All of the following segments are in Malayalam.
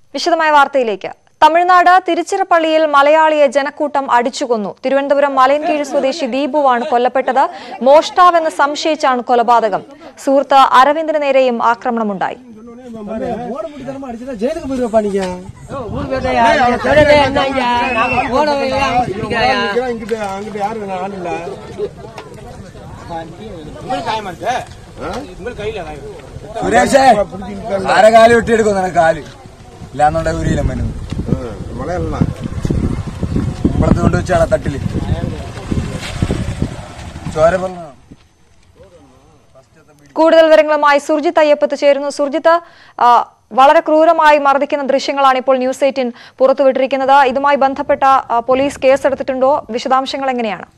വിശദമായ വാർത്തയിലേക്ക് തമിഴ്നാട് തിരുച്ചിറപ്പള്ളിയിൽ മലയാളിയെ ജനക്കൂട്ടം അടിച്ചുകൊന്നു തിരുവനന്തപുരം മലയൻകീഴ് സ്വദേശി ദീപുവാണ് കൊല്ലപ്പെട്ടത് മോഷ്ടാവെന്ന് സംശയിച്ചാണ് കൊലപാതകം സുഹൃത്ത് അരവിന്ദിന് നേരെയും ആക്രമണമുണ്ടായി ஓட முடித்தனமா அடிச்சதா ஜெயிலுக்கு போயிருவா நீங்க இங்கிட்ட அங்கிட்ட யாரு ஆள் இல்ல സുരേഷേ ആരെ കാല് വെട്ടിയെടുക്കും നിനക്ക് കാല് ഇല്ലാന്നുണ്ടെ ഉരിയില്ല മനു மலையாளம் ഇപ്പുറത്ത് കൊണ്ട് വെച്ചാണ് തട്ടില് ചോര പറഞ്ഞു കൂടുതൽ വിവരങ്ങളുമായി സുർജിത്ത് അയ്യപ്പത്ത് ചേരുന്നു സുർജിത്ത് ആ, വളരെ ക്രൂരമായി മർദ്ദിക്കുന്ന ദൃശ്യങ്ങളാണ് ഇപ്പോൾ ന്യൂസ് എയ്റ്റീൻ പുറത്തുവിട്ടിരിക്കുന്നത് ഇതുമായി ബന്ധപ്പെട്ട ആ, പോലീസ് കേസെടുത്തിട്ടുണ്ടോ വിശദാംശങ്ങൾ എങ്ങനെയാണ്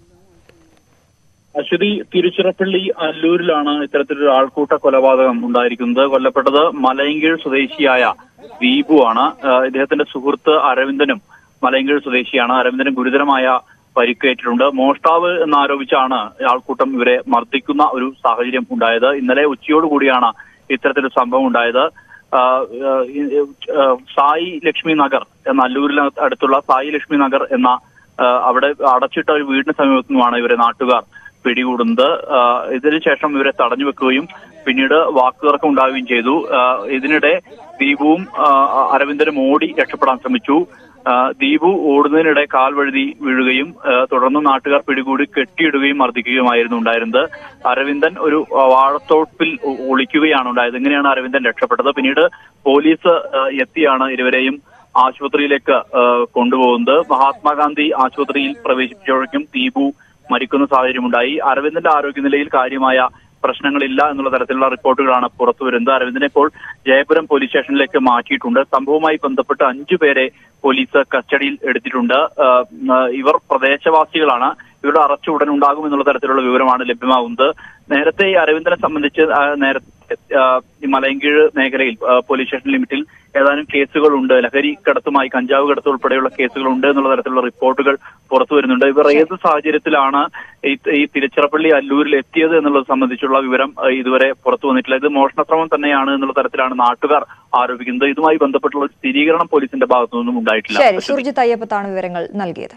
അശ്വതി തിരുച്ചിറപ്പള്ളി അല്ലൂരിലാണ് ഇത്തരത്തിലൊരു ആൾക്കൂട്ട കൊലപാതകം ഉണ്ടായിരിക്കുന്നത് കൊല്ലപ്പെട്ടത് മലയങ്കീഴ് സ്വദേശിയായ ദീപു ആണ് ആഹ് ഇദ്ദേഹത്തിന്റെ സുഹൃത്ത് അരവിന്ദനും മലയങ്കീഴ് സ്വദേശിയാണ് അരവിന്ദന് ഗുരുതരമായ പരിക്കേറ്റിട്ടുണ്ട് മോഷ്ടാവ് എന്നാരോപിച്ചാണ് ആൾക്കൂട്ടം ഇവരെ മർദ്ദിക്കുന്ന ഒരു സാഹചര്യം ഉണ്ടായത് ഇന്നലെ ഉച്ചയോടുകൂടിയാണ് ഇത്തരത്തിലൊരു സംഭവം ഉണ്ടായത് ആഹ് ആഹ് ഈ- ആഹ് സായി ലക്ഷ്മി നഗർ എന്ന അല്ലൂരിന് അടുത്തുള്ള സായി ലക്ഷ്മി നഗർ എന്ന ആഹ് അവിടെ അടച്ചിട്ട ഒരു വീടിന് സമീപത്തു നിന്നുമാണ് ഇവരെ നാട്ടുകാർ പിടികൂടുന്നത് ആഹ് ഇതിനുശേഷം ഇവരെ തടഞ്ഞു വെക്കുകയും പിന്നീട് വാക്കുതർക്കം ഉണ്ടാവുകയും ചെയ്തു ആഹ് ഇതിനിടെ ദീപുവും ആഹ് അരവിന്ദനും ഓടി രക്ഷപ്പെടാൻ ശ്രമിച്ചു ആഹ് ദീപു ഓടുന്നതിനിടെ കാൽ വഴുതി വീഴുകയും ആഹ് തുടർന്ന് നാട്ടുകാർ പിടികൂടി കെട്ടിയിടുകയും മർദ്ദിക്കുകയുമായിരുന്നു ഉണ്ടായിരുന്നത് അരവിന്ദൻ ഒരു ആഹ് വാഴത്തോപ്പിൽ ഒ- ഒളിക്കുകയാണ് ഉണ്ടായത് ഇങ്ങനെയാണ് അരവിന്ദൻ രക്ഷപ്പെട്ടത് പിന്നീട് പോലീസ് ആഹ് എത്തിയാണ് ഇരുവരെയും ആശുപത്രിയിലേക്ക് ആഹ് കൊണ്ടുപോകുന്നത് മഹാത്മാഗാന്ധി ആശുപത്രിയിൽ പ്രവേശിപ്പിച്ചപ്പോഴേക്കും ദീപു മരിക്കുന്ന സാഹചര്യമുണ്ടായി അരവിന്ദന്റെ ആരോഗ്യനിലയിൽ കാര്യമായ പ്രശ്നങ്ങളില്ല എന്നുള്ള തരത്തിലുള്ള റിപ്പോർട്ടുകളാണ് പുറത്തു വരുന്നത് അരവിന്ദനെ ഇപ്പോൾ ജയപുരം പോലീസ് സ്റ്റേഷനിലേക്ക് മാറ്റിയിട്ടുണ്ട് സംഭവവുമായി ബന്ധപ്പെട്ട് അഞ്ചു പേരെ പോലീസ് കസ്റ്റഡിയിൽ എടുത്തിട്ടുണ്ട് ആഹ് ആഹ് ഇവർ പ്രദേശവാസികളാണ് ഇവരുടെ അറസ്റ്റ് ഉടൻ ഉണ്ടാകും എന്നുള്ള തരത്തിലുള്ള വിവരമാണ് ലഭ്യമാകുന്നത് നേരത്തെ ഈ അരവിന്ദനെ സംബന്ധിച്ച് ആഹ് നേരത്തെ ആഹ് ഈ മലയങ്കീഴ് മേഖലയിൽ ആഹ് പോലീസ് സ്റ്റേഷൻ ലിമിറ്റിൽ ഏതാനും കേസുകളുണ്ട് ലഹരി കടത്തുമായി കഞ്ചാവ് കടത്ത് ഉൾപ്പെടെയുള്ള കേസുകളുണ്ട് എന്നുള്ള തരത്തിലുള്ള റിപ്പോർട്ടുകൾ പുറത്തു വരുന്നുണ്ട് ഇവർ ഏത് സാഹചര്യത്തിലാണ് ഈ ഈ തിരുച്ചിറപ്പള്ളി അല്ലൂരിൽ എത്തിയത് എന്നുള്ളത് സംബന്ധിച്ചുള്ള വിവരം ആഹ് ഇതുവരെ പുറത്തു വന്നിട്ടില്ല ഇത് മോഷണശ്രമം തന്നെയാണ് എന്നുള്ള തരത്തിലാണ് നാട്ടുകാർ ആരോപിക്കുന്നത് ഇതുമായി ബന്ധപ്പെട്ടുള്ള ഒരു സ്ഥിരീകരണം പോലീസിന്റെ ഭാഗത്തു നിന്നും ഉണ്ടായിട്ടില്ല ശരി സുർജിത്ത് അയ്യപ്പത്താണ് വിവരങ്ങൾ നൽകിയത്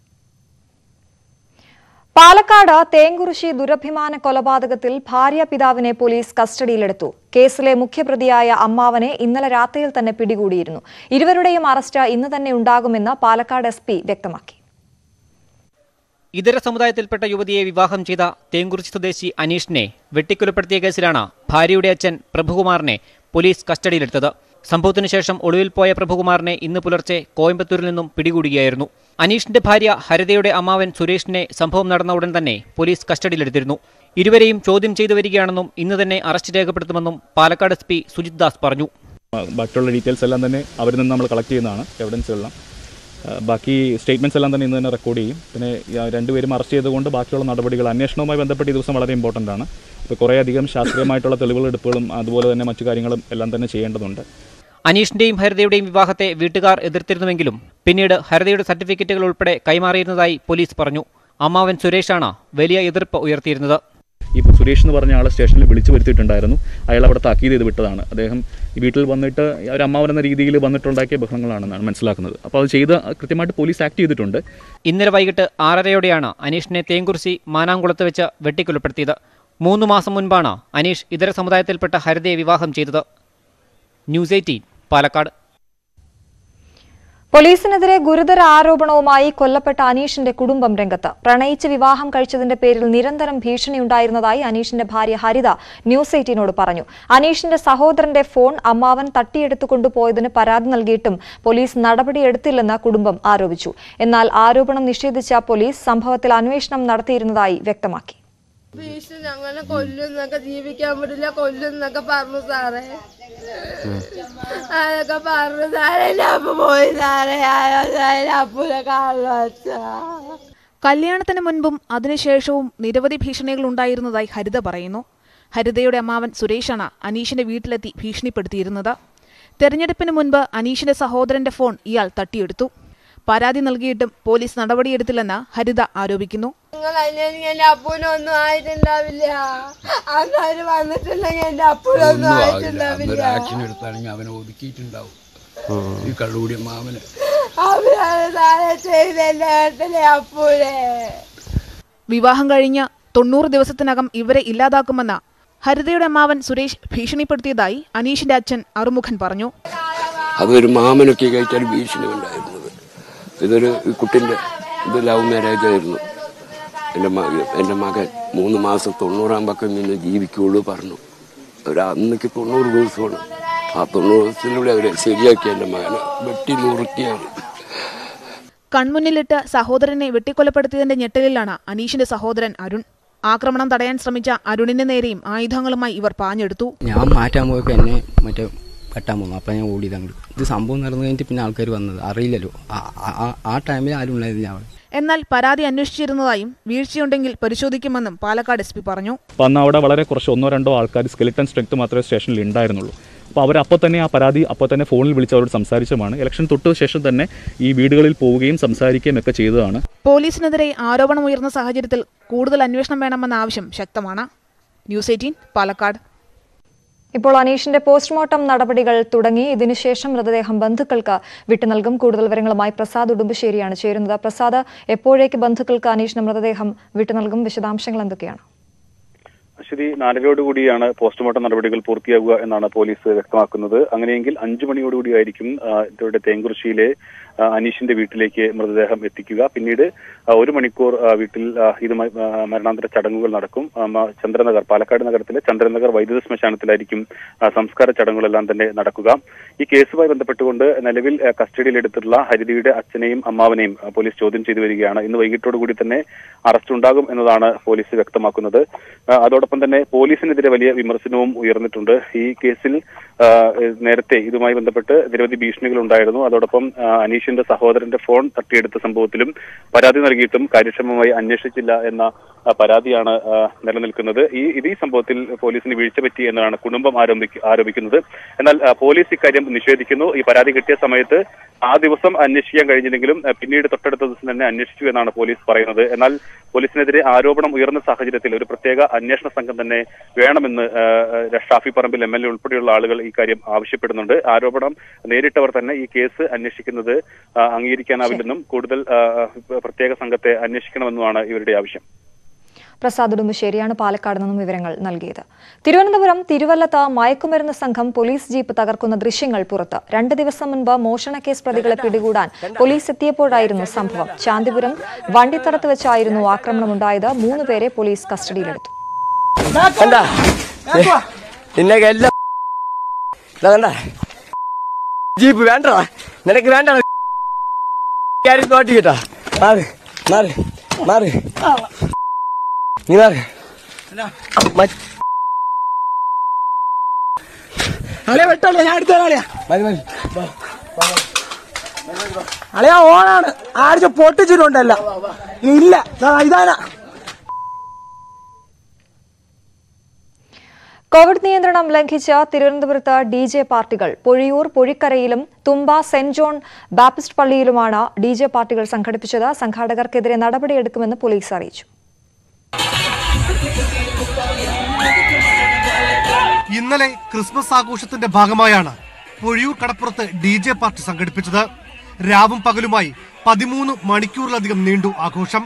പാലക്കാട് തേങ്കുറിശി ദുരഭിമാന കൊലപാതകത്തിൽ ഭാര്യ പിതാവിനെ പോലീസ് കസ്റ്റഡിയിലെടുത്തു കേസിലെ മുഖ്യപ്രതിയായ അമ്മാവനെ ഇന്നലെ രാത്രിയിൽ തന്നെ പിടികൂടിയിരുന്നു ഇരുവരുടെയും അറസ്റ്റ് ഇന്ന് തന്നെ ഉണ്ടാകുമെന്ന് പാലക്കാട് എസ് വ്യക്തമാക്കി ഇതര സമുദായത്തിൽപ്പെട്ട യുവതിയെ വിവാഹം ചെയ്ത തേങ്കുറിച്ചി സ്വദേശി അനീഷിനെ വെട്ടിക്കൊലപ്പെടുത്തിയ കേസിലാണ് ഭാര്യയുടെ അച്ഛൻ പ്രഭുകുമാറിനെ പോലീസ് കസ്റ്റഡിയിലെടുത്തത് സംഭവത്തിനു ശേഷം ഒളിവിൽ പോയ പ്രഭുകുമാറിനെ ഇന്ന് പുലർച്ചെ കോയമ്പത്തൂരിൽ നിന്നും പിടികൂടുകയായിരുന്നു അനീഷിന്റെ ഭാര്യ ഹരിതയുടെ അമ്മാവൻ സുരേഷിനെ സംഭവം നടന്ന ഉടൻ തന്നെ പോലീസ് കസ്റ്റഡിയിലെടുത്തിരുന്നു ഇരുവരെയും ചോദ്യം ചെയ്തു വരികയാണെന്നും ഇന്ന് തന്നെ അറസ്റ്റ് രേഖപ്പെടുത്തുമെന്നും പാലക്കാട് എസ് പി സുജിത് ദാസ് പറഞ്ഞു ബാക്കിയുള്ള ഡീറ്റെയിൽസ് എല്ലാം തന്നെ അവരിൽ നിന്ന് നമ്മൾ കളക്ട് ചെയ്യുന്നതാണ് എവിഡൻസുകളെല്ലാം ആ, ബാക്കി സ്റ്റേറ്റ്മെൻറ്റ്സ് എല്ലാം തന്നെ ഇന്ന് തന്നെ റെക്കോർഡ് ചെയ്യും പിന്നെ ഈ ആ രണ്ടുപേരും അറസ്റ്റ് ചെയ്തുകൊണ്ട് ബാക്കിയുള്ള നടപടികൾ അന്വേഷണവുമായി ബന്ധപ്പെട്ട് ഈ ദിവസം വളരെ ഇമ്പോർട്ടൻ്റ് ആണ് ഇപ്പോൾ കുറേയധികം ശാസ്ത്രീയമായിട്ടുള്ള തെളിവുകൾ എടുപ്പുകളും അതുപോലെ തന്നെ മറ്റു കാര്യങ്ങളും എല്ലാം തന്നെ ചെയ്യേണ്ടതുണ്ട് അനീഷിന്റെയും ഹരിതയുടെയും വിവാഹത്തെ വീട്ടുകാർ എതിർത്തിരുന്നുവെങ്കിലും പിന്നീട് ഹരിതയുടെ സർട്ടിഫിക്കറ്റുകൾ ഉൾപ്പെടെ കൈമാറിയിരുന്നതായി പോലീസ് പറഞ്ഞു അമ്മാവൻ സുരേഷാണ് വലിയ എതിർപ്പ് ഉയർത്തിയിരുന്നത് ഇപ്പോൾ സുരേഷ് എന്ന് പറഞ്ഞ ആളെ സ്റ്റേഷനിൽ വിളിച്ചു വരുത്തിയിട്ടുണ്ടായിരുന്നു അയാൾ അവിടെ താക്കീത് ചെയ്ത് വിട്ടതാണ് അദ്ദേഹം ഈ വീട്ടിൽ വന്നിട്ട് ഒരു അമ്മാവൻ എന്ന രീതിയിൽ വന്നിട്ടുണ്ടാക്കിയ ബഹളങ്ങളാണെന്നാണ് മനസ്സിലാക്കുന്നത് അപ്പോൾ അത് ചെയ്ത് കൃത്യമായിട്ട് പോലീസ് ആക്ട് ചെയ്തിട്ടുണ്ട് ഇന്നലെ വൈകിട്ട് ആറരയോടെയാണ് അനീഷിനെ തേങ്കുറിശി മാനാംകുളത്ത് വെച്ച് വെട്ടിക്കൊലപ്പെടുത്തിയത് മൂന്ന് മാസം മുൻപാണ് അനീഷ് ഇതര സമുദായത്തിൽപ്പെട്ട ഹരിതയെ വിവാഹം ചെയ്തത് ന്യൂസ് എയ്റ്റീൻ പാലക്കാട് പോലീസിനെതിരെ ഗുരുതര ആരോപണവുമായി കൊല്ലപ്പെട്ട അനീഷിന്റെ കുടുംബം രംഗത്ത് പ്രണയിച്ച് വിവാഹം കഴിച്ചതിന്റെ പേരിൽ നിരന്തരം ഭീഷണിയുണ്ടായിരുന്നതായി അനീഷിന്റെ ഭാര്യ ഹരിത ന്യൂസ് എയ്റ്റീനോട് പറഞ്ഞു അനീഷിന്റെ സഹോദരന്റെ ഫോൺ അമ്മാവൻ തട്ടിയെടുത്തു കൊണ്ടുപോയതിന് പരാതി നൽകിയിട്ടും പോലീസ് നടപടിയെടുത്തില്ലെന്ന് കുടുംബം ആരോപിച്ചു എന്നാൽ ആരോപണം നിഷേധിച്ച പോലീസ് സംഭവത്തിൽ അന്വേഷണം നടത്തിയിരുന്നതായി വ്യക്തമാക്കി ഭീഷണി ഞങ്ങളെ കൊല്ലുന്നൊക്കെ ജീവിക്കാൻ പറ്റില്ല കൊല്ലുന്നൊക്കെ പറഞ്ഞു സാറേ അതൊക്കെ പറഞ്ഞു സാറേ എൻ്റെ അപ്പ പോയി സാറേ അപ്പൂനെ കാണുവച്ച കല്യാണത്തിന് മുൻപും അതിനുശേഷവും നിരവധി ഭീഷണികൾ ഉണ്ടായിരുന്നതായി ഹരിത പറയുന്നു ഹരിതയുടെ അമ്മാവൻ സുരേഷാണ് അനീഷിന്റെ വീട്ടിലെത്തി ഭീഷണിപ്പെടുത്തിയിരുന്നത് തെരഞ്ഞെടുപ്പിന് മുൻപ് അനീഷിന്റെ സഹോദരന്റെ ഫോൺ ഇയാൾ തട്ടിയെടുത്തു പരാതി നൽകിയിട്ടും പോലീസ് നടപടിയെടുത്തില്ലെന്ന് ഹരിത ആരോപിക്കുന്നു നിങ്ങൾ അല്ലെങ്കിൽ എൻ്റെ അപ്പൂനൊന്നും ആയിട്ടുണ്ടാവില്ല അന്നവര് വന്നിട്ടുണ്ടെങ്കിൽ എൻ്റെ അപ്പൂനൊന്നും ആയിട്ടുണ്ടാവില്ല ആക്ഷൻ എടുത്താണെങ്കിൽ അവനെ ഒതുക്കിയിട്ടുണ്ടാവും ഈ കള്ളുകൂടിയ മാമന് അവരാണ് സാറേ ചെയ്തെന്റെ ഏട്ടനെ അപ്പൂനെ വിവാഹം കഴിഞ്ഞ് തൊണ്ണൂറ് ദിവസത്തിനകം ഇവരെ ഇല്ലാതാക്കുമെന്ന് ഹരിതയുടെ അമ്മാവൻ സുരേഷ് ഭീഷണിപ്പെടുത്തിയതായി അനീഷിന്റെ അച്ഛൻ അറുമുഖൻ പറഞ്ഞു അതൊരു മാമനൊക്കെ കഴിച്ചാൽ ഭീഷണി ഉണ്ടായിരുന്നത് ഇതൊരു ഈ കുട്ടിൻ്റെ ഇത് ലവ് മാരേജ് ആയിരുന്നു എൻ്റെ മകൻ എൻ്റെ മകൻ മൂന്ന് മാസം തൊണ്ണൂറാം പക്കം നിന്ന് ജീവിക്കുള്ളൂ പറഞ്ഞു ഒരു അന്നേക്ക് തൊണ്ണൂറ് ദിവസമാണ് ആ തൊണ്ണൂറ് ദിവസത്തിലൂടെ അവരെ ശരിയാക്കി എൻ്റെ മകനെ വെട്ടി നുറുക്കിയാണ് കൺമുന്നിലിട്ട് സഹോദരനെ വെട്ടിക്കൊലപ്പെടുത്തിയതിന്റെ ഞെട്ടലിലാണ് അനീഷിന്റെ സഹോദരൻ അരുൺ ആക്രമണം തടയാൻ ശ്രമിച്ച അരുണിന് നേരെയും ആയുധങ്ങളുമായി ഇവർ പാഞ്ഞെടുത്തു ഞാൻ മാറ്റാൻ പോയപ്പോൾ എന്നെ മറ്റേ വെട്ടാൻ പോകുന്നു അപ്പം ഞാൻ ഓടിയത് അങ്ങോട്ട് ഇത് സംഭവം നടന്നു കഴിഞ്ഞിട്ട് പിന്നെ ആൾക്കാർ വന്നത് അറിയില്ലല്ലോ ആ- ആ- ആ- ആ ടൈമിൽ ആരും ഉണ്ടായിരുന്നില്ല അവിടെ എന്നാൽ പരാതി അന്വേഷിച്ചിരുന്നതായും വീഴ്ചയുണ്ടെങ്കിൽ പരിശോധിക്കുമെന്നും പാലക്കാട് എസ് പി പറഞ്ഞു അപ്പോൾ അന്ന് അവിടെ വളരെ കുറച്ച് ഒന്നോ രണ്ടോ ആൾക്കാർ സ്കെലിറ്റൺ സ്ട്രെങ്ത് മാത്രമേ സ്റ്റേഷനിൽ ഉണ്ടായിരുന്നുള്ളൂ അപ്പോൾ അവർ അപ്പോൾ തന്നെ ആ പരാതി അപ്പോൾ തന്നെ ഫോണിൽ വിളിച്ച് അവരോട് സംസാരിച്ചതാണ് ഇലക്ഷൻ തൊട്ട് ശേഷം തന്നെ ഈ വീടുകളിൽ പോവുകയും സംസാരിക്കുകയും ഒക്കെ ചെയ്തതാണ് പോലീസിനെതിരെ ആരോപണമുയർന്ന സാഹചര്യത്തിൽ കൂടുതൽ അന്വേഷണം വേണമെന്ന ആവശ്യം ശക്തമാണ് ന്യൂസ് എയ്റ്റീൻ പാലക്കാട് ഇപ്പോൾ അനീഷിന്റെ പോസ്റ്റ്മോർട്ടം നടപടികൾ തുടങ്ങി ഇതിനുശേഷം മൃതദേഹം ബന്ധുക്കൾക്ക് വിട്ടു നൽകും കൂടുതൽ വിവരങ്ങളുമായി പ്രസാദ് ഉടുമ്പശ്ശേരിയാണ് ചേരുന്നത് പ്രസാദ് എപ്പോഴേക്ക് ബന്ധുക്കൾക്ക് അനീഷിന്റെ മൃതദേഹം വിട്ടു നൽകും വിശദാംശങ്ങൾ എന്തൊക്കെയാണ് അശ്വതി നാലരയോടുകൂടിയാണ് പോസ്റ്റ്മോർട്ടം നടപടികൾ പൂർത്തിയാകുക എന്നാണ് പോലീസ് വ്യക്തമാക്കുന്നത് അങ്ങനെയെങ്കിൽ അഞ്ചു മണിയോടുകൂടിയായിരിക്കും ആ, ഇവരുടെ തേങ്കുറിശ്ശിയിലെ ആ, അനീഷിന്റെ വീട്ടിലേക്ക് മൃതദേഹം എത്തിക്കുക പിന്നീട് ആ, ഒരു മണിക്കൂർ ആ, വീട്ടിൽ ആ, ഇതുമായി ആ, മരണാന്തര ചടങ്ങുകൾ നടക്കും ആ, മ- ചന്ദ്രനഗർ പാലക്കാട് നഗരത്തിലെ ചന്ദ്രനഗർ വൈദ്യുത ശ്മശാനത്തിലായിരിക്കും ആ, സംസ്കാര ചടങ്ങുകളെല്ലാം തന്നെ നടക്കുക ഈ കേസുമായി ബന്ധപ്പെട്ടുകൊണ്ട് നിലവിൽ ആ, കസ്റ്റഡിയിലെടുത്തിട്ടുള്ള ഹരിതയുടെ അച്ഛനെയും അമ്മാവനെയും ആ, പോലീസ് ചോദ്യം ചെയ്തു വരികയാണ് ഇന്ന് വൈകിട്ടോടുകൂടി തന്നെ അറസ്റ്റ് ഉണ്ടാകും എന്നതാണ് പോലീസ് വ്യക്തമാക്കുന്നത് ആ, അതോടൊപ്പം തന്നെ പോലീസിനെതിരെ വലിയ വിമർശനവും ഉയർന്നിട്ടുണ്ട് ഈ കേസിൽ ആ, നേരത്തെ ഇതുമായി ബന്ധപ്പെട്ട് നിരവധി ഭീഷണികൾ ഉണ്ടായിരുന്നു അതോടൊപ്പം ആ, അനീഷിന്റെ സഹോദരന്റെ ഫോൺ തട്ടിയെടുത്ത സംഭവത്തിലും പരാതി നൽകിയിട്ടും കാര്യക്ഷമമായി അന്വേഷിച്ചില്ല എന്ന ആ, പരാതിയാണ് ആ, നിലനിൽക്കുന്നത് ഈ ഇത് ഈ സംഭവത്തിൽ പോലീസിന് വീഴ്ച പറ്റി എന്നാണ് കുടുംബം ആരോപിക്ക- ആരോപിക്കുന്നത് എന്നാൽ ആ, പോലീസ് ഇക്കാര്യം നിഷേധിക്കുന്നു ഈ പരാതി കിട്ടിയ സമയത്ത് ആ ദിവസം അന്വേഷിക്കാൻ കഴിഞ്ഞില്ലെങ്കിലും ആ, പിന്നീട് തൊട്ടടുത്ത ദിവസം തന്നെ അന്വേഷിച്ചു എന്നാണ് പോലീസ് പറയുന്നത് എന്നാൽ പോലീസിനെതിരെ ആരോപണം ഉയർന്ന സാഹചര്യത്തിൽ ഒരു പ്രത്യേക അന്വേഷണ സംഘം തന്നെ വേണമെന്ന് ആ, ആ, Shafi Parambil M L A ഉൾപ്പെടെയുള്ള ആളുകൾ ഇക്കാര്യം ആവശ്യപ്പെടുന്നുണ്ട് ആരോപണം നേരിട്ടവർ തന്നെ ഈ കേസ് അന്വേഷിക്കുന്നത് ആ, അംഗീകരിക്കാനാവില്ലെന്നും കൂടുതൽ ആ, ആ, പ്രത്യേക സംഘത്തെ അന്വേഷിക്കണമെന്നുമാണ് ഇവരുടെ ആവശ്യം പ്രസാദ് ഉടുമ്പശ്ശേരിയാണ് പാലക്കാട് നിന്നും വിവരങ്ങൾ നൽകിയത് തിരുവനന്തപുരം തിരുവല്ലത്ത് മയക്കുമരുന്ന് സംഘം പോലീസ് ജീപ്പ് തകർക്കുന്ന ദൃശ്യങ്ങൾ പുറത്ത് രണ്ട് ദിവസം മുൻപ് മോഷണക്കേസ് പ്രതികളെ പിടികൂടാൻ പോലീസ് എത്തിയപ്പോഴായിരുന്നു സംഭവം ശാന്തിപുരം വണ്ടിത്തടത്ത് വെച്ചായിരുന്നു ആക്രമണമുണ്ടായത് മൂന്ന് പേരെ പോലീസ് കസ്റ്റഡിയിലെടുത്തു കണ്ടാ നിന്നൊക്കെ എല്ലാം ഇതാ കണ്ടാ ജീപ്പ് വേണ്ട നിനക്ക് വേണ്ട തോട്ടി കേട്ടാ മാറി മാറി മാറി നീ മാറി അളിയ വെട്ടല്ലേ ഞാൻ എടുത്തു അളിയ മതി മതി അളിയ ഓണാണ് ആഴ്ച പൊട്ടിച്ചിട്ടുണ്ടല്ല ഇല്ല ദാ ഇതാനാ കോവിഡ് നിയന്ത്രണം ലംഘിച്ച തിരുവനന്തപുരത്ത് ഡി ജെ പാർട്ടികൾ പൊഴിയൂർ പൊഴിക്കരയിലും തുമ്പ സെന്റ് ജോൺ ബാപ്റ്റിസ്റ്റ് പള്ളിയിലുമാണ് ഡി ജെ പാർട്ടികൾ സംഘടിപ്പിച്ചത് സംഘാടകർക്കെതിരെ നടപടിയെടുക്കുമെന്ന് പോലീസ് അറിയിച്ചു ഇന്നലെ ക്രിസ്മസ് ആഘോഷത്തിന്റെ ഭാഗമായാണ് പൊഴിയൂർ കടപ്പുറത്ത് ഡി ജെ പാർട്ടി സംഘടിപ്പിച്ചത് രാവും പകലുമായി പതിമൂന്ന് മണിക്കൂറിലധികം നീണ്ടു ആഘോഷം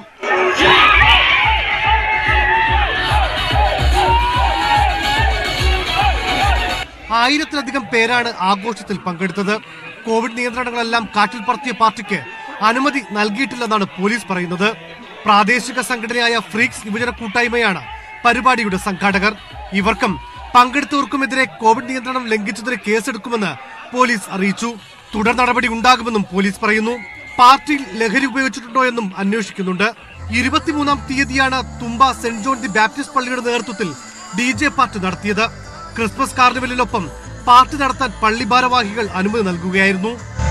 ആയിരത്തിലധികം പേരാണ് ആഘോഷത്തിൽ പങ്കെടുത്തത് കോവിഡ് നിയന്ത്രണങ്ങളെല്ലാം കാറ്റിൽ പറത്തിയ പാർട്ടിക്ക് അനുമതി നൽകിയിട്ടില്ലെന്നാണ് പോലീസ് പറയുന്നത് പ്രാദേശിക സംഘടനയായ ഫ്രീക്സ് യുവജന കൂട്ടായ്മയാണ് പരിപാടിയുടെ സംഘാടകർ ഇവർക്കും പങ്കെടുത്തവർക്കുമെതിരെ കോവിഡ് നിയന്ത്രണം ലംഘിച്ചതിന് കേസെടുക്കുമെന്ന് പോലീസ് അറിയിച്ചു തുടർ നടപടി ഉണ്ടാകുമെന്നും പോലീസ് പറയുന്നു പാർട്ടിയിൽ ലഹരി ഉപയോഗിച്ചിട്ടുണ്ടോ എന്നും അന്വേഷിക്കുന്നുണ്ട് ഇരുപത്തിമൂന്നാം തീയതിയാണ് Thumba Saint John the Baptist പള്ളിയുടെ നേതൃത്വത്തിൽ ഡി ജെ പാർട്ടി നടത്തിയത് ക്രിസ്മസ് കാർണിവലിനൊപ്പം പാർട്ടി നടത്താൻ പള്ളി ഭാരവാഹികൾ അനുമതി നൽകുകയായിരുന്നു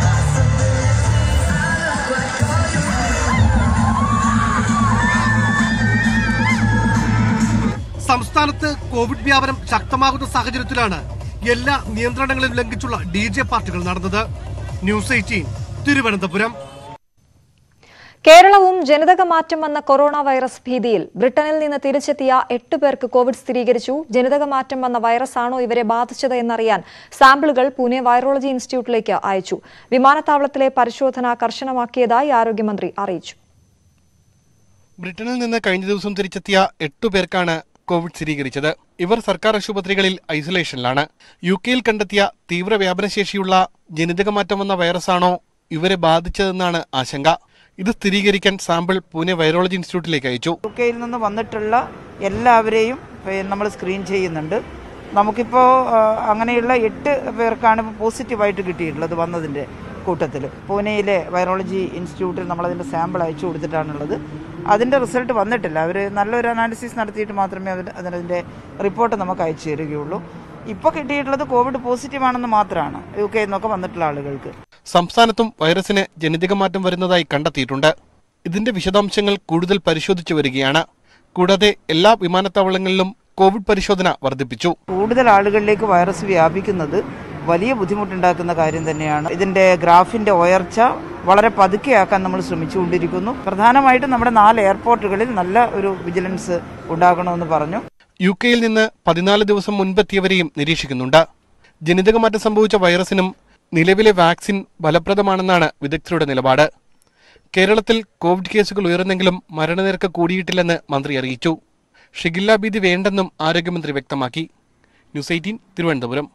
സംസ്ഥാനത്ത് കോവിഡ് വ്യാപനം ശക്തമാകുന്ന സാഹചര്യത്തിലാണ് എല്ലാ നിയന്ത്രണങ്ങളും ലംഘിച്ചുള്ള ഡി ജെ പാർട്ടികൾ നടന്നത് ന്യൂസ് എയ്റ്റീൻ തിരുവനന്തപുരം കേരളവും ജനിതക മാറ്റം വന്ന കൊറോണ വൈറസ് ഭീതിയിൽ ബ്രിട്ടനിൽ നിന്ന് തിരിച്ചെത്തിയ എട്ട് പേർക്ക് കോവിഡ് സ്ഥിരീകരിച്ചു ജനിതക മാറ്റം വന്ന വൈറസാണോ ഇവരെ ബാധിച്ചത് എന്നറിയാൻ സാമ്പിളുകൾ പൂനെ വൈറോളജി ഇൻസ്റ്റിറ്റ്യൂട്ടിലേക്ക് അയച്ചു വിമാനത്താവളത്തിലെ പരിശോധന കർശനമാക്കിയതായി ആരോഗ്യമന്ത്രി അറിയിച്ചു ബ്രിട്ടനിൽ നിന്ന് കഴിഞ്ഞ ദിവസം തിരിച്ചെത്തിയ എട്ടു പേർക്കാണ് കോവിഡ് സ്ഥിരീകരിച്ചത് ഇവർ സർക്കാർ ആശുപത്രികളിൽ ഐസൊലേഷനിലാണ് യു കെയിൽ കണ്ടെത്തിയ തീവ്ര വ്യാപനശേഷിയുള്ള ജനിതകമാറ്റം വന്ന വൈറസാണോ ഇവരെ ബാധിച്ചതെന്നാണ് ആശങ്ക ഇത് സ്ഥിരീകരിക്കാൻ സാമ്പിൾ പൂനെ വൈറോളജി ഇൻസ്റ്റിറ്റ്യൂട്ടിലേക്ക് അയച്ചു യു കെയിൽ നിന്ന് വന്നിട്ടുള്ള എല്ലാവരെയും നമ്മൾ സ്ക്രീൻ ചെയ്യുന്നുണ്ട് നമുക്കിപ്പോൾ അങ്ങനെയുള്ള എട്ട് പേർക്കാണ് ഇപ്പോൾ പോസിറ്റീവായിട്ട് കിട്ടിയിട്ടുള്ളത് വന്നതിൻ്റെ കൂട്ടത്തിൽ പൂനെയിലെ വൈറോളജി ഇൻസ്റ്റിറ്റ്യൂട്ടിൽ നമ്മളതിൻ്റെ സാമ്പിൾ അയച്ചു കൊടുത്തിട്ടാണുള്ളത് അതിൻ്റെ റിസൾട്ട് വന്നിട്ടില്ല അവർ നല്ലൊരു അനാലിസിസ് നടത്തിയിട്ട് മാത്രമേ അവർ അതിൻ്റെ റിപ്പോർട്ട് നമുക്ക് അയച്ചു തരികയുള്ളൂ ഇപ്പോൾ കിട്ടിയിട്ടുള്ളത് കോവിഡ് പോസിറ്റീവ് ആണെന്ന് മാത്രമാണ് യു കെയിൽ നിന്നൊക്കെ വന്നിട്ടുള്ള ആളുകൾക്ക് സംസ്ഥാനത്തും വൈറസിന് ജനിതക മാറ്റം വരുന്നതായി കണ്ടെത്തിയിട്ടുണ്ട് ഇതിന്റെ വിശദാംശങ്ങൾ കൂടുതൽ പരിശോധിച്ചു വരികയാണ് കൂടാതെ എല്ലാ വിമാനത്താവളങ്ങളിലും കോവിഡ് പരിശോധന വർദ്ധിപ്പിച്ചു കൂടുതൽ ആളുകളിലേക്ക് വൈറസ് വ്യാപിക്കുന്നത് വലിയ ബുദ്ധിമുട്ടുണ്ടാക്കുന്ന കാര്യം തന്നെയാണ് ഇതിന്റെ ഗ്രാഫിന്റെ ഉയർച്ച വളരെ പതുക്കെയാക്കാൻ നമ്മൾ ശ്രമിച്ചുകൊണ്ടിരിക്കുന്നു പ്രധാനമായിട്ടും നമ്മുടെ നാല് എയർപോർട്ടുകളിൽ നല്ല ഒരു വിജിലൻസ് ഉണ്ടാകണമെന്ന് പറഞ്ഞു യു കെയിൽ നിന്ന് പതിനാല് ദിവസം മുൻപെത്തിയവരെയും നിരീക്ഷിക്കുന്നുണ്ട് ജനിതകമാറ്റം സംഭവിച്ച വൈറസിനും നിലവിലെ വാക്സിൻ ഫലപ്രദമാണെന്നാണ് വിദഗ്ധരുടെ നിലപാട് കേരളത്തിൽ കോവിഡ് കേസുകൾ ഉയർന്നെങ്കിലും മരണനിരക്ക് കൂടിയിട്ടില്ലെന്ന് മന്ത്രി അറിയിച്ചു ഷിഗില്ല ഭീതി വേണ്ടെന്നും ആരോഗ്യമന്ത്രി വ്യക്തമാക്കി news eighteen Thiruvananthapuram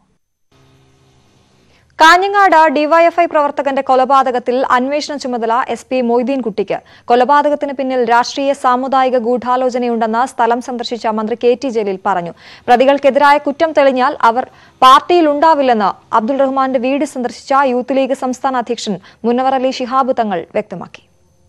Kanhangad DYFI പ്രവർത്തകന്റെ കൊലപാതകത്തിൽ അന്വേഷണ ചുമതല എസ് പി മൊയ്തീൻകുട്ടിക്ക് കൊലപാതകത്തിന് പിന്നിൽ രാഷ്ട്രീയ സാമുദായിക ഗൂഢാലോചനയുണ്ടെന്ന് സ്ഥലം സന്ദർശിച്ച മന്ത്രി കെ ടി ജലീൽ പറഞ്ഞു പ്രതികൾക്കെതിരായ കുറ്റം തെളിഞ്ഞാൽ അവർ പാർട്ടിയിലുണ്ടാവില്ലെന്ന് അബ്ദുൾ റഹ്മാന്റെ വീട് സന്ദർശിച്ച യൂത്ത് ലീഗ് സംസ്ഥാന അധ്യക്ഷൻ മുനവർ അലി ശിഹാബ് തങ്ങൾ വ്യക്തമാക്കി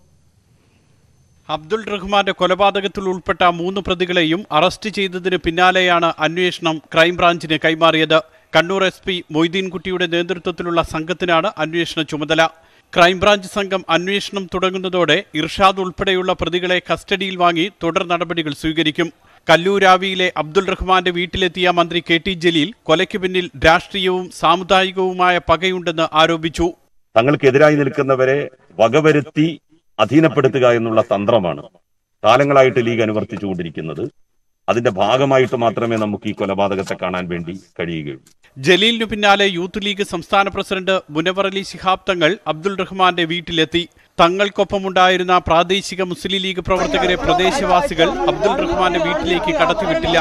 അബ്ദുൾ റഹ്മാന്റെ കൊലപാതകത്തിൽ ഉൾപ്പെട്ട മൂന്ന് പ്രതികളെയും അറസ്റ്റ് ചെയ്തതിന് പിന്നാലെയാണ് അന്വേഷണം ക്രൈംബ്രാഞ്ചിന് കൈമാറിയത് കണ്ണൂർ എസ് പി മൊയ്തീൻകുട്ടിയുടെ നേതൃത്വത്തിലുള്ള സംഘത്തിനാണ് അന്വേഷണ ചുമതല ക്രൈംബ്രാഞ്ച് സംഘം അന്വേഷണം തുടങ്ങുന്നതോടെ ഇർഷാദ് ഉൾപ്പെടെയുള്ള പ്രതികളെ കസ്റ്റഡിയിൽ വാങ്ങി തുടർ നടപടികൾ സ്വീകരിക്കും കല്ലൂരാവിയിലെ അബ്ദുൾ റഹ്മാന്റെ വീട്ടിലെത്തിയ മന്ത്രി കെ ടി ജലീൽ കൊലയ്ക്ക് പിന്നിൽ രാഷ്ട്രീയവും സാമുദായികവുമായ പകയുണ്ടെന്ന് ആരോപിച്ചു തങ്ങൾക്കെതിരായി നിൽക്കുന്നവരെ വകവരുത്തി അധീനപ്പെടുത്തുക എന്നുള്ള തന്ത്രമാണ് കാലങ്ങളായിട്ട് ലീഗ് അനുവർത്തിച്ചുകൊണ്ടിരിക്കുന്നത് അതിന്റെ ഭാഗമായിട്ട് മാത്രമേ നമുക്ക് ഈ കൊലപാതകത്തെ കാണാൻ വേണ്ടി കഴിയുകയുള്ളൂ ജലീലിനു പിന്നാലെ യൂത്ത് ലീഗ് സംസ്ഥാന പ്രസിഡന്റ് മുനവർ അലി ശിഹാബ് തങ്ങൾ അബ്ദുൾ റഹ്മാന്റെ വീട്ടിലെത്തി തങ്ങൾക്കൊപ്പമുണ്ടായിരുന്ന പ്രാദേശിക മുസ്ലിം ലീഗ് പ്രവർത്തകരെ പ്രദേശവാസികൾ അബ്ദുൾ റഹ്മാന്റെ വീട്ടിലേക്ക് കടത്തിവിട്ടില്ല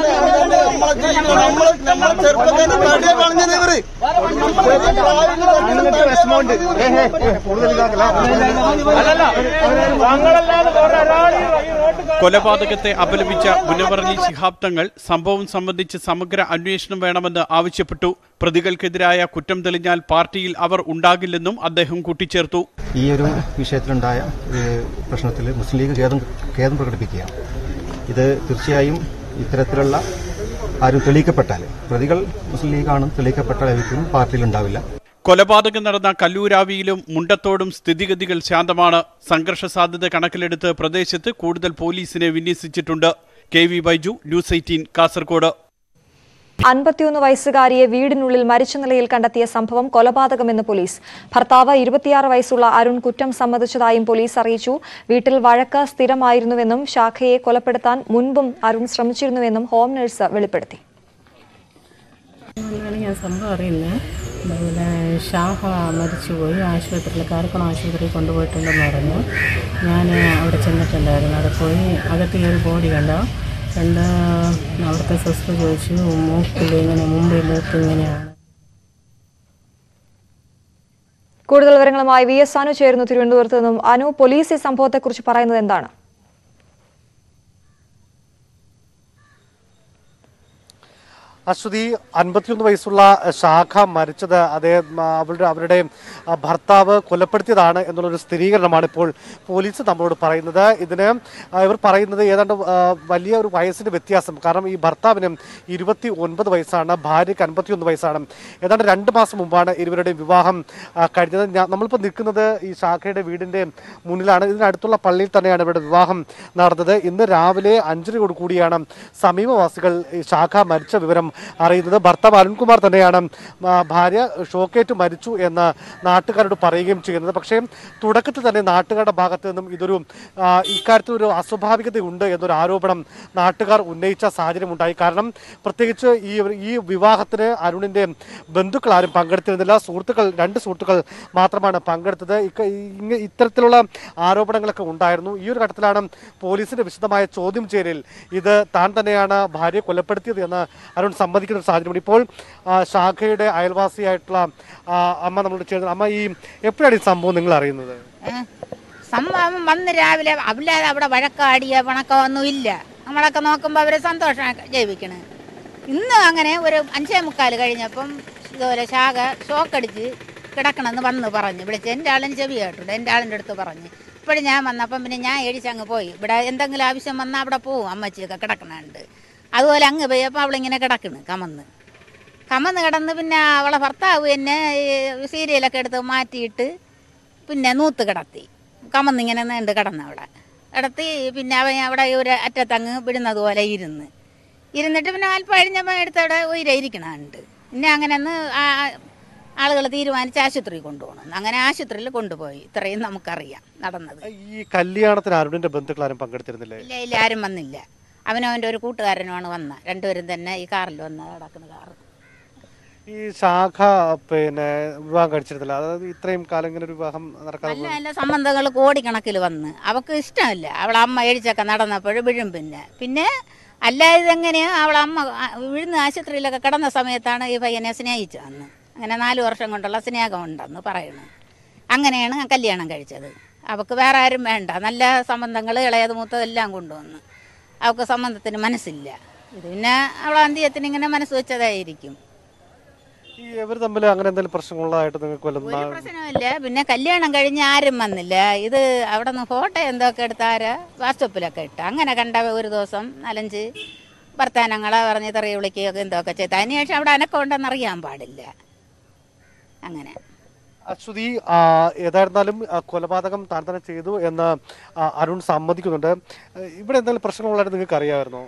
കൊലപാതകത്തെ അപലപിച്ച മുനവർ അലി ശിഹാബ് തങ്ങൾ സംഭവം സംബന്ധിച്ച് സമഗ്ര അന്വേഷണം വേണമെന്ന് ആവശ്യപ്പെട്ടു പ്രതികൾക്കെതിരായ കുറ്റം തെളിഞ്ഞാൽ പാർട്ടിയിൽ അവർ ഉണ്ടാകില്ലെന്നും അദ്ദേഹം കൂട്ടിച്ചേർത്തു ഈ ഒരു വിഷയത്തിലുണ്ടായ ഏഹ്, പ്രശ്നത്തിൽ മുസ്ലിം ലീഗ് ഖേദം ഖേദം പ്രകടിപ്പിക്കുകയാണ് ഇത് തീർച്ചയായും ഇത്തരത്തിലുള്ള ആരും തെളിയിക്കപ്പെട്ടാൽ പ്രതികൾ മുസ്ലിം ലീഗാണ് തെളിയിക്കപ്പെട്ടാൽ ഒരിക്കലും പാർട്ടിയിൽ ഉണ്ടാവില്ല കൊലപാതകം നടന്ന കല്ലൂരാവിയിലും മുണ്ടത്തോടും സ്ഥിതിഗതികൾ ശാന്തമാണ് സംഘർഷ സാധ്യത കണക്കിലെടുത്ത് പ്രദേശത്ത് കൂടുതൽ പോലീസിനെ വിന്യസിച്ചിട്ടുണ്ട് K V Baiju news eighteen Kasaragod അൻപത്തിയൊന്ന് വയസ്സുകാരിയെ വീടിനുള്ളിൽ മരിച്ച നിലയിൽ കണ്ടെത്തിയ സംഭവം കൊലപാതകമെന്ന് പോലീസ് ഭർത്താവ് ഇരുപത്തിയാറ് വയസ്സുള്ള അരുൺ കുറ്റം സമ്മതിച്ചതായും പോലീസ് അറിയിച്ചു വീട്ടിൽ വഴക്ക് സ്ഥിരമായിരുന്നുവെന്നും ശാഖയെ കൊലപ്പെടുത്താൻ മുൻപും അരുൺ ശ്രമിച്ചിരുന്നുവെന്നും ഹോം നഴ്സ് വെളിപ്പെടുത്തി അങ്ങനെയാണ് ഞാൻ സംഭവം അറിയുന്നത് അതുപോലെ ഷാഹ മരിച്ചുപോയി ആശുപത്രിയിൽ കാരക്കുളം ആശുപത്രിയിൽ കൊണ്ടുപോയിട്ടുണ്ടെന്ന് പറഞ്ഞു ഞാൻ അവിടെ ചെന്നിട്ടുണ്ടായിരുന്നു അവിടെ പോയി അകത്ത് ഈ ഒരു ബോഡി കണ്ടോ കണ്ട് അവിടുത്തെ സിസ്റ്റർ ചോദിച്ചു മൂക്കിൽ ഇങ്ങനെ മുമ്പിൽ മൂക്ക് ഇങ്ങനെയാണ് കൂടുതൽ വിവരങ്ങളുമായി വി എസ് അനു ചേരുന്നു തിരുവനന്തപുരത്ത് നിന്നും അനു പോലീസ് ഈ സംഭവത്തെക്കുറിച്ച് പറയുന്നത് എന്താണ് അശ്വതി അൻപത്തിയൊന്ന് വയസ്സുള്ള ശാഖ മരിച്ചത് അതേ ആ, അവരുടെ അവരുടെ ആ, ഭർത്താവ് കൊലപ്പെടുത്തിയതാണ് എന്നുള്ളൊരു സ്ഥിരീകരണമാണ് ഇപ്പോൾ പോലീസ് നമ്മളോട് പറയുന്നത് ഇതിന് ആ, ഇവർ പറയുന്നത് ഏതാണ്ട് ആ, വലിയ ഒരു വയസ്സിന്റെ വ്യത്യാസം കാരണം ഈ ഭർത്താവിന് ഇരുപത്തി ഒൻപത് വയസ്സാണ് ഭാര്യയ്ക്ക് അൻപത്തിയൊന്ന് വയസ്സാണ് ഏതാണ്ട് രണ്ട് മാസം മുമ്പാണ് ഇരുവരുടെയും വിവാഹം ആ, കഴിഞ്ഞത് ഞാൻ നമ്മളിപ്പോൾ നിൽക്കുന്നത് ഈ ശാഖയുടെ വീടിന്റെ മുന്നിലാണ് ഇതിനടുത്തുള്ള പള്ളിയിൽ തന്നെയാണ് ഇവരുടെ വിവാഹം നടന്നത് ഇന്ന് രാവിലെ അഞ്ചരയോട് കൂടിയാണ് സമീപവാസികൾ ഈ ശാഖ മരിച്ച വിവരം അറിയുന്നത് ഭർത്താവ് അരുൺകുമാർ തന്നെയാണ് ആ, ഭാര്യ ഷോക്കേറ്റ് മരിച്ചു എന്ന് നാട്ടുകാരോട് പറയുകയും ചെയ്യുന്നത് പക്ഷേ തുടക്കത്തിൽ തന്നെ നാട്ടുകാരുടെ ഭാഗത്ത് നിന്നും ഇതൊരു ആ, ഇക്കാര്യത്തിൽ ഒരു അസ്വാഭാവികതയുണ്ട് എന്നൊരു ആരോപണം നാട്ടുകാർ ഉന്നയിച്ച സാഹചര്യം ഉണ്ടായി കാരണം പ്രത്യേകിച്ച് ഈ ഈ വിവാഹത്തിന് അരുണിന്റെ ബന്ധുക്കൾ ആരും പങ്കെടുത്തിരുന്നില്ല സുഹൃത്തുക്കൾ രണ്ട് സുഹൃത്തുക്കൾ മാത്രമാണ് പങ്കെടുത്തത് ഇക്ക- ഇങ്ങ ഇത്തരത്തിലുള്ള ആരോപണങ്ങളൊക്കെ ഉണ്ടായിരുന്നു ഈ ഒരു ഘട്ടത്തിലാണ് പോലീസിന്റെ വിശദമായ ചോദ്യം ചെയ്യലിൽ ഇത് താൻ തന്നെയാണ് ഭാര്യയെ കൊലപ്പെടുത്തിയത് എന്ന് അരുൺ സമ്മതിക്കുന്ന ഒരു സാഹചര്യമുണ്ട് ഇപ്പോൾ ആ, ശാഖയുടെ അയൽവാസിയായിട്ടുള്ള ആ, അമ്മ നമ്മളോട് ചേർന്ന് അമ്മ ഈ എപ്പോഴാണ് ഈ സംഭവം നിങ്ങൾ അറിയുന്നത് സംഭവം വന്ന് രാവിലെ അല്ലാതെ അവിടെ വഴക്കാടിയ പണക്കമൊന്നും ഇല്ല നമ്മളൊക്കെ നോക്കുമ്പോൾ അവർ സന്തോഷം ജീവിക്കണ് ഇന്ന് അങ്ങനെ ഒരു അഞ്ചേ മുക്കാൽ കഴിഞ്ഞപ്പം ഇതുപോലെ ശാഖ ഷോക്കടിച്ച് കിടക്കണമെന്ന് വന്ന് പറഞ്ഞു വിളിച്ച് എൻ്റെ ആളിന് ചെവി കേട്ടുണ്ട് എൻ്റെ ആളിൻ്റെ അടുത്ത് പറഞ്ഞു ഇപ്പോഴും ഞാൻ വന്നപ്പം പിന്നെ ഞാൻ എഴിച്ചങ്ങ് പോയി ഇവിടെ എന്തെങ്കിലും ആവശ്യം വന്നാൽ അവിടെ പോവും അമ്മച്ചിയൊക്കെ കിടക്കണുണ്ട് അതുപോലെ അങ്ങ് പോയപ്പോൾ അവളിങ്ങനെ കിടക്കണ് കമന്ന് കമന്ന് കിടന്ന് പിന്നെ അവളെ ഭർത്താവ് എന്നെ ഈ സീരിയലൊക്കെ എടുത്ത് മാറ്റിയിട്ട് പിന്നെ നൂത്ത് കിടത്തി കമന്നിങ്ങനെ നീണ്ട് കിടന്ന് അവിടെ കിടത്തി പിന്നെ അവൻ അവിടെ ഒരു അറ്റത്തങ്ങ് വിടുന്നത് പോലെ ഇരുന്ന് ഇരുന്നിട്ട് പിന്നെ അല്പം കഴിഞ്ഞപ്പോൾ എടുത്തവിടെ ഉയരെ ഇരിക്കണുണ്ട് പിന്നെ അങ്ങനെ ഒന്ന് ആളുകൾ തീരുമാനിച്ച് ആശുപത്രി കൊണ്ടുപോകണം അങ്ങനെ ആശുപത്രിയിൽ കൊണ്ടുപോയി ഇത്രയും നമുക്കറിയാം നടന്നത് ഈ കല്യാണത്തിന് അരുണിന്റെ ബന്ധുക്കൾ ആരും പങ്കെടുത്തിരുന്നില്ലേ ഇല്ല ഇല്ല ആരും വന്നില്ല അവനവൻ്റെ ഒരു കൂട്ടുകാരനുമാണ് വന്ന രണ്ടുപേരും തന്നെ ഈ കാറിൽ വന്ന് കിടക്കുന്ന കാറ് ഈ ശാഖ പിന്നെ വിവാഹം കഴിച്ചിരുന്നില്ല അതായത് ഇത്രയും കാലം ഇങ്ങനെ ഒരു വിവാഹം നടക്കാതെ നല്ല നല്ല സംബന്ധങ്ങൾ കോടിക്കണക്കിൽ വന്ന് അവൾക്ക് ഇഷ്ടമല്ല അവളെ അമ്മ എഴിച്ചൊക്കെ നടന്നപ്പോൾ വിഴും പിന്നെ പിന്നെ അല്ലാതെ എങ്ങനെയോ അവളെ അമ്മ ആ- വിഴുന്ന് ആശുപത്രിയിലൊക്കെ കിടന്ന സമയത്താണ് ഈ പയ്യനെ സ്നേഹിച്ചതെന്ന് അങ്ങനെ നാല് വർഷം കൊണ്ടുള്ള സ്നേഹം ഉണ്ടെന്ന് പറയുന്നു അങ്ങനെയാണ് കല്യാണം കഴിച്ചത് അവൾക്ക് വേറെ ആരും വേണ്ട നല്ല സംബന്ധങ്ങൾ ഇളയത് മൂത്തതെല്ലാം കൊണ്ടുവന്ന് അവൾക്ക് സംബന്ധത്തിന് മനസ്സില്ല ഇത് പിന്നെ അവളെ അന്ത്യത്തിന് ഇങ്ങനെ മനസ്സ് വെച്ചതായിരിക്കും ഈ ഇവർ തമ്മിൽ അങ്ങനെ എന്തെങ്കിലും പ്രശ്നങ്ങളുള്ളതായിട്ട് നിങ്ങൾക്ക് വല്ലതും നാ- പ്രശ്നമില്ല പിന്നെ കല്യാണം കഴിഞ്ഞ് ആരും വന്നില്ല ഇത് അവിടെ നിന്ന് ഫോട്ടോ എന്തൊക്കെ എടുത്താര് വാട്സപ്പിലൊക്കെ ഇട്ട് അങ്ങനെ കണ്ട ഒരു ദിവസം നാലഞ്ച് വർത്താനങ്ങളെ പറഞ്ഞ് തെറിയ വിളിക്കുകയൊക്കെ എന്തൊക്കെ ചെയ്ത് അതിനുശേഷം അവിടെ അനക്കം ഉണ്ടെന്ന് അറിയാൻ പാടില്ല അങ്ങനെ അശ്വതി ആ, ഏതായിരുന്നാലും ആ, കൊലപാതകം താൻ തന്നെ ചെയ്തു എന്ന് ആ, അരുൺ സമ്മതിക്കുന്നുണ്ട് ഏ, ഇവിടെ എന്തെങ്കിലും പ്രശ്നമുള്ളതായിട്ട് നിങ്ങൾക്ക് അറിയാമായിരുന്നോ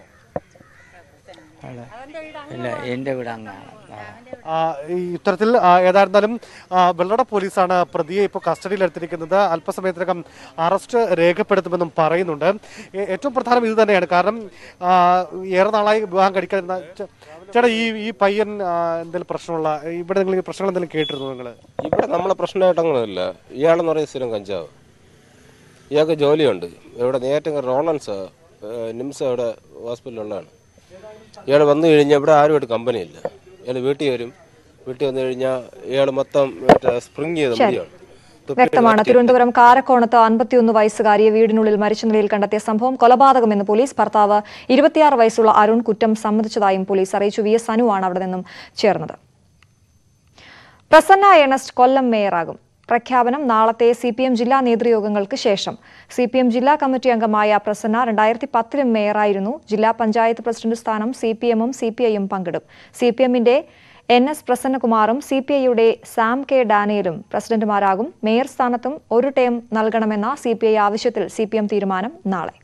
ഇല്ല എൻ്റെ വീട് അങ്ങാണ് ആ, ഈ ഇത്തരത്തിൽ ആ, ഏതായിരുന്നാലും ആ, വെള്ളട പോലീസാണ് പ്രതിയെ ഇപ്പോൾ കസ്റ്റഡിയിലെടുത്തിരിക്കുന്നത് അല്പസമയത്തിനകം അറസ്റ്റ് രേഖപ്പെടുത്തുമെന്നും പറയുന്നുണ്ട് ഏ- ഏറ്റവും പ്രധാനം ഇത് തന്നെയാണ് കാരണം ആ, ഏറെ നാളായി വിവാഹം കഴിക്കാതിരുന്ന ചേ- ചേട്ടാ ഈ ഈ പയ്യൻ ആ, എന്തെങ്കിലും പ്രശ്നമുള്ള ഇവിടെ നിങ്ങൾ ഈ പ്രശ്നങ്ങൾ എന്തെങ്കിലും കേട്ടിരുന്നു നിങ്ങൾ ഇവിടെ നമ്മളെ പ്രശ്നമായിട്ടൊന്നുമില്ല ഇയാളെന്ന് പറയുന്ന സ്ഥിരം കഞ്ചാവ് ഇയാൾക്ക് ജോലിയുണ്ട് ഇവിടെ നേരത്തെ റോളൻസ് നിംസ് ഇവിടെ ഹോസ്പിറ്റലിലുള്ളതാണ് ഇയാൾ വന്നു കഴിഞ്ഞാൽ ഇവിടെ ആരുമായിട്ട് കമ്പനിയില്ല ഇയാൾ വീട്ടിൽ വരും വീട്ടിൽ വന്നു കഴിഞ്ഞാൽ ഇയാൾ മൊത്തം മറ്റേ സ്പ്രിങ് ചെയ്ത ശരി. മുടിയാണ് തുപ്പിയിട്ട് വ്യക്തമാണ് കറക്റ്റ് തിരുവനന്തപുരം കാരക്കോണത്ത് അൻപത്തിയൊന്ന് വയസ്സുകാരിയെ വീടിനുള്ളിൽ മരിച്ച നിലയിൽ കണ്ടെത്തിയ സംഭവം കൊലപാതകമെന്ന് പോലീസ് ഭർത്താവ് ഇരുപത്തിയാറ് വയസ്സുള്ള അരുൺ കുറ്റം സമ്മതിച്ചതായും പോലീസ് അറിയിച്ചു വി എസ് അനുവാണ് അവിടെ നിന്നും ചേർന്നത് പ്രസന്ന ഏണസ്റ്റ് കൊല്ലം മേയറാകും പ്രഖ്യാപനം നാളത്തെ സി പി എം ജില്ലാ നേതൃയോഗങ്ങൾക്ക് ശേഷം സി പി എം ജില്ലാ കമ്മിറ്റി അംഗമായ പ്രസന്ന രണ്ടായിരത്തി പത്തിലും മേയറായിരുന്നു ജില്ലാ പഞ്ചായത്ത് പ്രസിഡന്റ് സ്ഥാനം സി പി എമ്മും സി പി ഐയും പങ്കിടും സി പി എമ്മിന്റെ എൻ എസ് പ്രസന്നകുമാറും സി പി ഐയുടെ സാം കെ ഡാനിയലും പ്രസിഡന്റുമാരാകും മേയർ സ്ഥാനത്തും ഒരു ടേം നൽകണമെന്ന സി പി ഐ ആവശ്യത്തിൽ സി പി എം തീരുമാനം നാളെ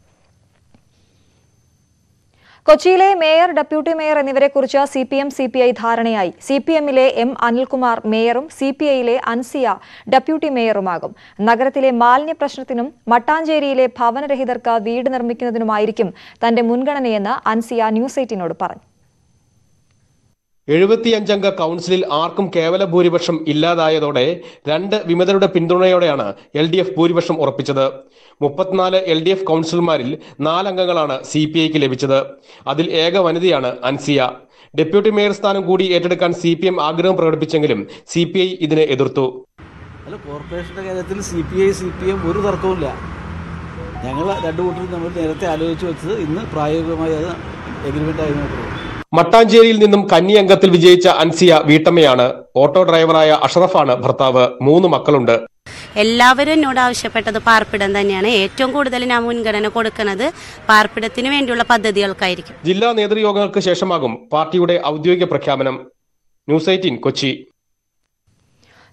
കൊച്ചിയിലെ മേയർ ഡെപ്യൂട്ടി മേയർ എന്നിവരെക്കുറിച്ച് C P M C P I ധാരണയായി സി പി എമ്മിലെ എം അനിൽകുമാർ മേയറും സി പി ഐയിലെ അൻസിയ ഡെപ്യൂട്ടി മേയറുമാകും നഗരത്തിലെ മാലിന്യ പ്രശ്നത്തിനും മട്ടാഞ്ചേരിയിലെ ഭവനരഹിതർക്ക് വീട് നിർമ്മിക്കുന്നതിനുമായിരിക്കും തന്റെ മുൻഗണനയെന്ന് അൻസിയ ന്യൂസ് എയ്റ്റീനോട് പറഞ്ഞു എഴുപത്തിയഞ്ചംഗ കൗൺസിലിൽ ആർക്കും കേവല ഭൂരിപക്ഷം ഇല്ലാതായതോടെ രണ്ട് വിമതരുടെ പിന്തുണയോടെയാണ് എൽ ഡി എഫ് ഭൂരിപക്ഷം ഉറപ്പിച്ചത് മുപ്പത്തിനാല് എൽ ഡി എഫ് കൗൺസിലർമാരിൽ നാലംഗങ്ങളാണ് സി പി ഐക്ക് ലഭിച്ചത് അതിൽ ഏക വനിതയാണ് അൻസിയ ഡെപ്യൂട്ടി മേയർ സ്ഥാനം കൂടി ഏറ്റെടുക്കാൻ സി പി എം ആഗ്രഹം പ്രകടിപ്പിച്ചെങ്കിലും സി പി ഐ ഇതിനെ എതിർത്തു അല്ല കോർപ്പറേഷന്റെ കാര്യത്തിൽ C P I C P M ഒരു തർക്കവുമില്ല ഞങ്ങൾ രണ്ടു കൂട്ടരും നമ്മൾ നേരത്തെ ആലോചിച്ച് വെച്ചത് ഇന്ന് പ്രായോഗികമായി അത് എഗ്രിമെന്റ് ആയി നോക്കുന്നത് മട്ടാഞ്ചേരിയിൽ നിന്നും കന്നി അംഗത്തിൽ വിജയിച്ച അൻസിയ വീട്ടമ്മയാണ് ഓട്ടോ ഡ്രൈവറായ അഷറഫാണ് ഭർത്താവ് മൂന്ന് മക്കളുണ്ട് എല്ലാവരും എന്നോട് ആവശ്യപ്പെട്ടത് പാർപ്പിടം തന്നെയാണ് ഏറ്റവും കൂടുതൽ ഞാൻ മുൻഗണന കൊടുക്കുന്നത് പാർപ്പിടത്തിന് വേണ്ടിയുള്ള പദ്ധതികൾക്കായിരിക്കും ജില്ലാ നേതൃയോഗങ്ങൾക്ക് ശേഷമാകും പാർട്ടിയുടെ ഔദ്യോഗിക പ്രഖ്യാപനം ന്യൂസ് എയ്റ്റീൻ കൊച്ചി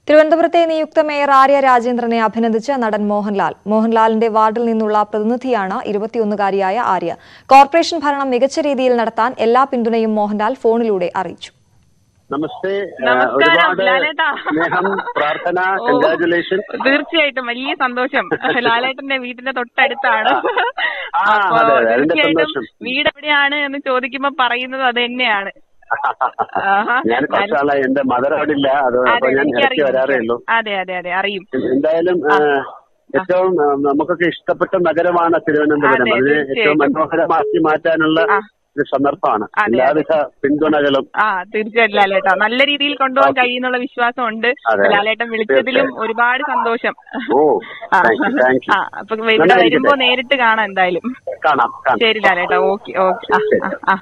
തിരുവനന്തപുരത്തെ നിയുക്ത മേയർ ആര്യ രാജേന്ദ്രനെ അഭിനന്ദിച്ച് നടൻ മോഹൻലാൽ മോഹൻലാലിന്റെ വാർഡിൽ നിന്നുള്ള പ്രതിനിധിയാണ് ഇരുപത്തിയൊന്നുകാരിയായ ആര്യ കോർപ്പറേഷൻ ഭരണം മികച്ച രീതിയിൽ നടത്താൻ എല്ലാ പിന്തുണയും മോഹൻലാൽ ഫോണിലൂടെ അറിയിച്ചു നമസ്തേ ആ, നമസ്കാരം, ഒരുപാട് ലാലേട്ടാ. സ്നേഹം പ്രാർത്ഥന ഓ. കൺഗ്രാചുലേഷൻ തീർച്ചയായിട്ടും വലിയ സന്തോഷം ലാലേട്ടന്റെ വീടിന്റെ തൊട്ടടുത്താണ് ആ, അപ്പൊ അതെ, അതെ, അതിന്റെ തീർച്ചയായിട്ടും സന്തോഷം. വീട് എവിടെയാണ് എന്ന് ചോദിക്കുമ്പോ പറയുന്നത് അത് തന്നെയാണ് ആഹാ. ഞാൻ കുറച്ച് ആളായി എന്റെ മദർ അവിടെ ഇല്ല അത് അതെ അപ്പൊ ഞാൻ ഇടയ്ക്ക് എനിക്കറിയും വരാറേ ഉള്ളൂ അതെ അതെ അതെ അറിയും എന്തായാലും ആ, ഏറ്റവും ആ, നമുക്കൊക്കെ ഇഷ്ടപ്പെട്ട നഗരമാണ് തിരുവനന്തപുരം അതെ, അതിനെ ഏറ്റവും തീർച്ചയായിട്ടും. മനോഹരമാക്കി മാറ്റാനുള്ള ഒരു സന്ദർഭമാണ് അതെ, അതെ. എല്ലാവിധ പിന്തുണകളും ആ തീർച്ചയായിട്ടും ലാലേട്ടാ നല്ല രീതിയിൽ കൊണ്ടുപോകാൻ കഴിയുന്നുള്ള വിശ്വാസമുണ്ട് അതെ. ലാലേട്ടൻ വിളിച്ചതിലും തീർച്ചയായും. ഒരുപാട് സന്തോഷം ഓ ആ. താങ്ക് യു താങ്ക് യു ആ അപ്പൊ ഇവിടെ നന്നായിരിക്കട്ടെ. വരുമ്പോ നേരിട്ട് കാണാം എന്തായാലും കാണാം കാണാം ശരി ലാലേട്ടാ ഓക്കെ ഓക്കെ ആ ആ, ആ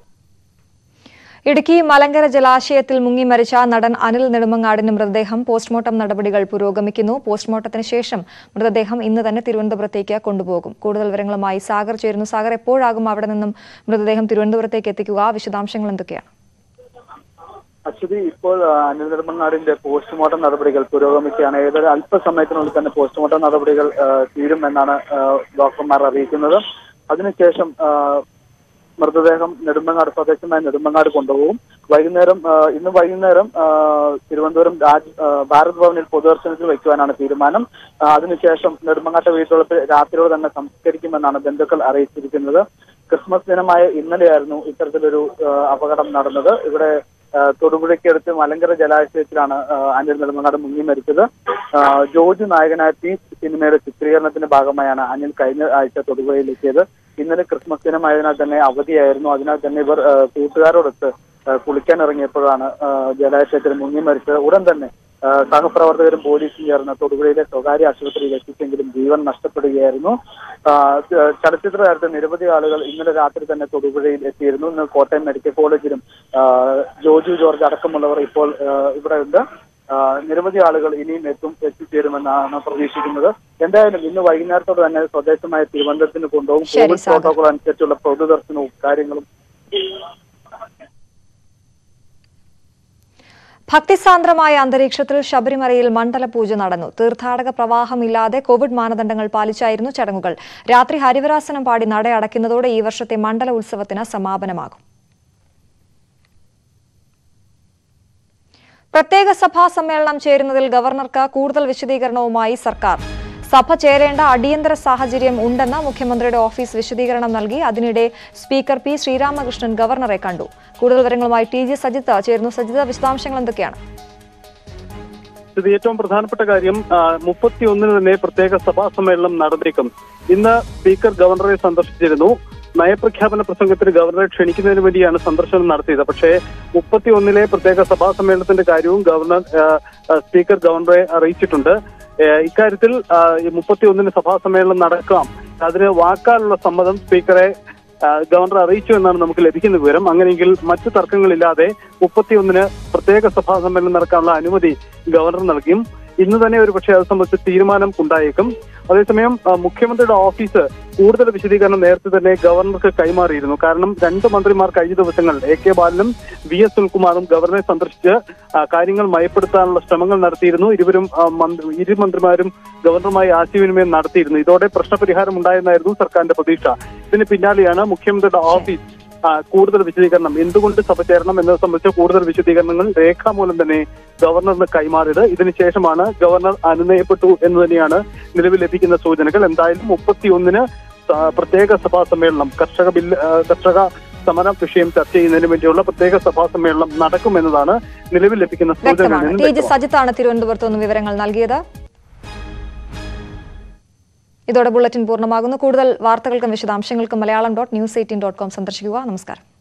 ഇടുക്കി മലങ്കര ജലാശയത്തിൽ മുങ്ങി മരിച്ച നടൻ അനിൽ നെടുമങ്ങാടിന്റെ മൃതദേഹം പോസ്റ്റ്മോർട്ടം നടപടികൾ പുരോഗമിക്കുന്നു പോസ്റ്റ്മോർട്ടത്തിന് ശേഷം മൃതദേഹം ഇന്ന് തന്നെ തിരുവനന്തപുരത്തേക്ക് കൊണ്ടുപോകും കൂടുതൽ വിവരങ്ങളുമായി സാഗർ ചേരുന്നു സാഗർ എപ്പോഴാകും അവിടെ നിന്നും മൃതദേഹം തിരുവനന്തപുരത്തേക്ക് എത്തിക്കുക വിശദാംശങ്ങൾ എന്തൊക്കെയാണ് അശ്വതി ഇപ്പോൾ ആ, അനിൽ നെടുമങ്ങാടിന്റെ പോസ്റ്റ്മോർട്ടം നടപടികൾ പുരോഗമിക്കുകയാണ് ഏതൊരു അല്പസമയത്തിനുള്ളിൽ തന്നെ പോസ്റ്റ്മോർട്ടം നടപടികൾ ആ, തീരുമെന്നാണ് ആ, ഡോക്ടർമാർ അറിയിക്കുന്നത് അതിനുശേഷം ആ, മൃതദേഹം നെടുമങ്ങാട് സ്വദേശമായ നെടുമങ്ങാട് കൊണ്ടുപോകും വൈകുന്നേരം ആ, ഇന്ന് വൈകുന്നേരം ആ, തിരുവനന്തപുരം രാജ് ആ, ഭാരത് ഭവനിൽ പൊതുദർശനത്തിൽ വയ്ക്കുവാനാണ് തീരുമാനം ആ, അതിനുശേഷം നെടുമങ്ങാട്ടെ വീട്ടുവളപ്പിൽ രാത്രിയോടെ തന്നെ സംസ്കരിക്കുമെന്നാണ് ബന്ധുക്കൾ അറിയിച്ചിരിക്കുന്നത് ക്രിസ്മസ് ദിനമായ ഇന്നലെയായിരുന്നു ഇത്തരത്തിലൊരു ആ, അപകടം നടന്നത് ഇവിടെ ആ, തൊടുപുഴയ്ക്കടുത്ത് മലങ്കര ജലാശയത്തിലാണ് ആ, അനിൽ നെടുമങ്ങാട് മുങ്ങി മരിച്ചത് ആ, ജോർജ് നായകനായ പീസ് സിനിമയുടെ ചിത്രീകരണത്തിന്റെ ഭാഗമായാണ് അനിൽ കഴിഞ്ഞ ആഴ്ച തൊടുപുഴയിലെത്തിയത് ഇന്നലെ ക്രിസ്മസ് ദിനമായതിനാൽ തന്നെ അവധിയായിരുന്നു അതിനാൽ തന്നെ ഇവർ ആ, കൂട്ടുകാരോടൊത്ത് ആ, കുളിക്കാൻ ഇറങ്ങിയപ്പോഴാണ് ആ, ജലാശയത്തിൽ മുങ്ങി മരിച്ചത് ഉടൻ തന്നെ ആ, സഹപ്രവർത്തകരും പോലീസും ചേർന്ന് തൊടുപുഴയിലെ സ്വകാര്യ ആശുപത്രിയിൽ എത്തിച്ചെങ്കിലും ജീവൻ നഷ്ടപ്പെടുകയായിരുന്നു ആ, ച- ചലച്ചിത്ര താരത്തെ നിരവധി ആളുകൾ ഇന്നലെ രാത്രി തന്നെ തൊടുപുഴയിൽ എത്തിയിരുന്നു ഇന്ന് കോട്ടയം മെഡിക്കൽ കോളേജിലും ആ, ജോജു ജോർജ് അടക്കമുള്ളവർ ഇപ്പോൾ ആ, ഇവിടെ ഉണ്ട് ആ, നിരവധി ആളുകൾ ഇനിയും എത്തും എത്തിച്ചേരുമെന്നാണ് പ്രതീക്ഷിക്കുന്നത് എന്തായാലും ഇന്ന് വൈകുന്നേരത്തോടെ തന്നെ സ്വദേശമായ തിരുവനന്തപുരത്തിന് കൊണ്ടുപോകും ശരി, കോവിഡ് സാഗർ. പ്രോട്ടോകോൾ അനുസരിച്ചുള്ള പൊതുദർശനവും കാര്യങ്ങളും ഭക്തിസാന്ദ്രമായ അന്തരീക്ഷത്തിൽ ശബരിമലയിൽ മണ്ഡലപൂജ നടന്നു തീർത്ഥാടക പ്രവാഹമില്ലാതെ കോവിഡ് മാനദണ്ഡങ്ങൾ പാലിച്ചായിരുന്നു ചടങ്ങുകൾ രാത്രി ഹരിവരാസനം പാടി നട അടയ്ക്കുന്നതോടെ ഈ വർഷത്തെ മണ്ഡല ഉത്സവത്തിന് സമാപനമാകും പ്രത്യേക സഭാ സമ്മേളനം ചേരുന്നതിൽ ഗവർണർക്ക് കൂടുതൽ വിശദീകരണവുമായി സർക്കാർ സഭ ചേരേണ്ട അടിയന്തര സാഹചര്യം ഉണ്ടെന്ന് മുഖ്യമന്ത്രിയുടെ ഓഫീസ് വിശദീകരണം നൽകി അതിനിടെ സ്പീക്കർ പി ശ്രീരാമകൃഷ്ണൻ ഗവർണറെ കണ്ടു കൂടുതൽ വിവരങ്ങളുമായി ടി ജി സജിത്ത് ചേരുന്നു സജിത വിശദാംശങ്ങൾ എന്തൊക്കെയാണ് ഇത് ഏറ്റവും പ്രധാനപ്പെട്ട കാര്യം മുപ്പത്തി ഒന്നിന് തന്നെ പ്രത്യേക സഭാ സമ്മേളനം നടന്നേക്കും ഇന്ന് സ്പീക്കർ ഗവർണറെ സന്ദർശിച്ചിരുന്നു നയപ്രഖ്യാപന പ്രസംഗത്തിന് ഗവർണറെ ക്ഷണിക്കുന്നതിന് വേണ്ടിയാണ് സന്ദർശനം നടത്തിയത് പക്ഷേ മുപ്പത്തി ഒന്നിലെ പ്രത്യേക സഭാ സമ്മേളനത്തിന്റെ കാര്യവും ഗവർണർ ആ, ആ, സ്പീക്കർ ഗവർണറെ അറിയിച്ചിട്ടുണ്ട് ഏ, ഇക്കാര്യത്തിൽ മുപ്പത്തി ഒന്നിന് സഭാ സമ്മേളനം നടക്കാം അതിന് വാക്കാലുള്ള സമ്മതം സ്പീക്കറെ ആ, ഗവർണർ അറിയിച്ചു എന്നാണ് നമുക്ക് ലഭിക്കുന്ന വിവരം അങ്ങനെയെങ്കിൽ മറ്റു തർക്കങ്ങളില്ലാതെ മുപ്പത്തിയൊന്നിന് പ്രത്യേക സഭാ സമ്മേളനം നടക്കാനുള്ള അനുമതി ഗവർണർ നൽകിയും ഇന്ന് തന്നെ ഒരു പക്ഷേ അത് സംബന്ധിച്ച് തീരുമാനം ഉണ്ടായേക്കും അതേസമയം ആ, മുഖ്യമന്ത്രിയുടെ ഓഫീസ് കൂടുതൽ വിശദീകരണം നേരത്തെ തന്നെ ഗവർണർക്ക് കൈമാറിയിരുന്നു കാരണം രണ്ട് മന്ത്രിമാർ കഴിഞ്ഞ ദിവസങ്ങൾ എ കെ ബാലനും വി എസ് സുനിൽകുമാറും ഗവർണറെ സന്ദർശിച്ച് ആ, കാര്യങ്ങൾ മയപ്പെടുത്താനുള്ള ശ്രമങ്ങൾ നടത്തിയിരുന്നു ഇരുവരും ആ, മന്ത്രി- ഇരു മന്ത്രിമാരും ഗവർണറുമായി ആശയവിനിമയം നടത്തിയിരുന്നു ഇതോടെ പ്രശ്നപരിഹാരം ഉണ്ടായെന്നായിരുന്നു സർക്കാരിന്റെ പ്രതീക്ഷ ഇതിന് പിന്നാലെയാണ് മുഖ്യമന്ത്രിയുടെ ഓഫീസ് ആ, കൂടുതൽ വിശദീകരണം എന്തുകൊണ്ട് സഭ ചേരണം എന്നത് സംബന്ധിച്ച കൂടുതൽ വിശദീകരണങ്ങൾ രേഖാമൂലം തന്നെ ഗവർണറിന് കൈമാറിയത് ഇതിനുശേഷമാണ് ഗവർണർ അനുനയപ്പെട്ടു എന്ന് തന്നെയാണ് നിലവിൽ ലഭിക്കുന്ന സൂചനകൾ എന്തായാലും മുപ്പത്തിയൊന്നിന് പ്രത്യേക സഭാ സമ്മേളനം കർഷക ബില്ല് ആ, കർഷക സമര വിഷയം ചർച്ച ചെയ്യുന്നതിന് വേണ്ടിയുള്ള പ്രത്യേക സഭാ സമ്മേളനം നടക്കുമെന്നതാണ് നിലവിൽ ലഭിക്കുന്ന സൂചനകളിൽ വ്യക്തമാണ് നിന്ന് ടി ജി വ്യക്തമാകുന്നത്. സജിത്താണ് തിരുവനന്തപുരത്ത് നിന്ന് വിവരങ്ങൾ നൽകിയത് ഇതോടെ ബുള്ളറ്റിൻ പൂർണ്ണമാകുന്നു കൂടുതൽ വാർത്തകൾക്കും വിശദാംശങ്ങൾക്കും Malayalam dot news eighteen dot com സന്ദർശിക്കുക നമസ്കാരം